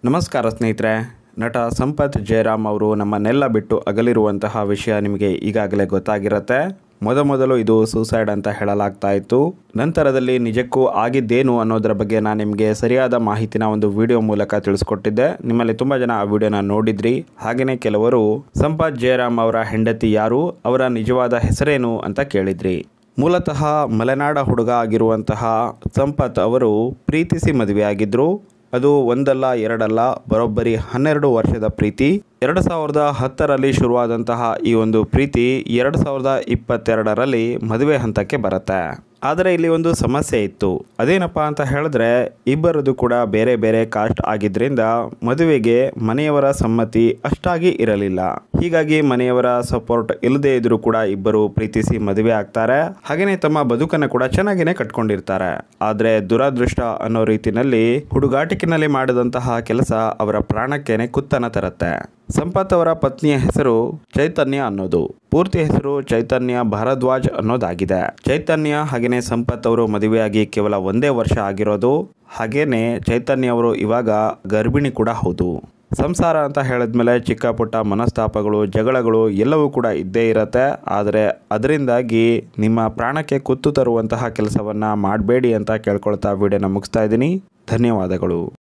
ನಮಸ್ಕಾರ ಸ್ನೇಹಿತರೆ ನಟ ಸಂಪತ್ ಜಯರಾಮ್ ಅವರು ನಮ್ಮನ್ನೆಲ್ಲ ಬಿಟ್ಟು ಅಗಲಿರುವಂತಹ ವಿಷಯ ನಿಮಗೆ ಈಗಾಗಲೇ ಗೊತ್ತಾಗಿರುತ್ತೆ ಮೊದಮೊದಲು ಇದು ಸೂಸೈಡ್ ಅಂತ ಹೇಳಲಾಗ್ತಾ ಇತ್ತು ನಂತರದಲ್ಲಿ ನಿಜಕ್ಕೂ ಆಗಿದ್ದೇನು ಅನ್ನೋದರ ಬಗ್ಗೆ ನಾನು ನಿಮಗೆ ಸರಿಯಾದ ಮಾಹಿತಿನ ಒಂದು ವಿಡಿಯೋ ಮೂಲಕ ತಿಳಿಸ್ಕೊಟ್ಟಿದ್ದೆ ನಿಮ್ಮಲ್ಲಿ ತುಂಬ ಜನ ಆ ವಿಡಿಯೋನ ನೋಡಿದ್ರಿ ಹಾಗೆಯೇ ಕೆಲವರು ಸಂಪತ್ ಜಯರಾಮ್ ಅವರ ಹೆಂಡತಿ ಯಾರು ಅವರ ನಿಜವಾದ ಹೆಸರೇನು ಅಂತ ಕೇಳಿದ್ರಿ ಮೂಲತಃ ಮಲೆನಾಡ ಹುಡುಗ ಆಗಿರುವಂತಹ ಸಂಪತ್ ಅವರು ಪ್ರೀತಿಸಿ ಮದುವೆಯಾಗಿದ್ದರು ಅದು ಒಂದಲ್ಲ ಎರಡಲ್ಲ ಬರೋಬ್ಬರಿ ಹನ್ನೆರಡು ವರ್ಷದ ಪ್ರೀತಿ ಎರಡು ಸಾವಿರದ ಹತ್ತರಲ್ಲಿ ಶುರುವಾದಂತಹ ಈ ಒಂದು ಪ್ರೀತಿ ಎರಡು ಸಾವಿರದ ಇಪ್ಪತ್ತೆರಡರಲ್ಲಿ ಮದುವೆ ಹಂತಕ್ಕೆ ಬರುತ್ತೆ ಆದರೆ ಇಲ್ಲಿ ಒಂದು ಸಮಸ್ಯೆ ಇತ್ತು ಅದೇನಪ್ಪ ಅಂತ ಹೇಳಿದ್ರೆ ಇಬ್ಬರದು ಕೂಡ ಬೇರೆ ಬೇರೆ ಕಾಸ್ಟ್ ಆಗಿದ್ರಿಂದ ಮದುವೆಗೆ ಮನೆಯವರ ಸಮ್ಮತಿ ಅಷ್ಟಾಗಿ ಇರಲಿಲ್ಲ ಹೀಗಾಗಿ ಮನೆಯವರ ಸಪೋರ್ಟ್ ಇಲ್ಲದೆ ಇದ್ರೂ ಕೂಡ ಇಬ್ಬರು ಪ್ರೀತಿಸಿ ಮದುವೆ ಆಗ್ತಾರೆ ಹಾಗೆಯೇ ತಮ್ಮ ಬದುಕನ್ನು ಕೂಡ ಚೆನ್ನಾಗಿನೇ ಕಟ್ಕೊಂಡಿರ್ತಾರೆ ಆದರೆ ದುರಾದೃಷ್ಟ ಅನ್ನೋ ರೀತಿನಲ್ಲಿ ಹುಡುಗಾಟಿಕಿನಲ್ಲಿ ಮಾಡಿದಂತಹ ಕೆಲಸ ಅವರ ಪ್ರಾಣಕ್ಕೇನೆ ಕುತ್ತನ ತರುತ್ತೆ ಸಂಪತ್ ಅವರ ಪತ್ನಿಯ ಹೆಸರು ಚೈತನ್ಯ ಅನ್ನೋದು ಪೂರ್ತಿ ಹೆಸರು ಚೈತನ್ಯ ಭಾರದ್ವಾಜ್ ಅನ್ನೋದಾಗಿದೆ ಚೈತನ್ಯ ಹಾಗೆಯೇ ಸಂಪತ್ ಅವರು ಮದುವೆಯಾಗಿ ಕೇವಲ ಒಂದೇ ವರ್ಷ ಆಗಿರೋದು ಹಾಗೇನೆ ಚೈತನ್ಯ ಅವರು ಇವಾಗ ಗರ್ಭಿಣಿ ಕೂಡ ಹೌದು ಸಂಸಾರ ಅಂತ ಹೇಳಿದ್ಮೇಲೆ ಚಿಕ್ಕ ಪುಟ್ಟ ಮನಸ್ತಾಪಗಳು ಜಗಳಗಳು ಎಲ್ಲವೂ ಕೂಡ ಇದ್ದೇ ಇರುತ್ತೆ ಆದರೆ ಅದರಿಂದಾಗಿ ನಿಮ್ಮ ಪ್ರಾಣಕ್ಕೆ ಕುತ್ತು ತರುವಂತಹ ಕೆಲಸವನ್ನು ಮಾಡಬೇಡಿ ಅಂತ ಕೇಳ್ಕೊಳ್ತಾ ವಿಡಿಯೋನ ಮುಗಿಸ್ತಾ ಇದ್ದೀನಿ ಧನ್ಯವಾದಗಳು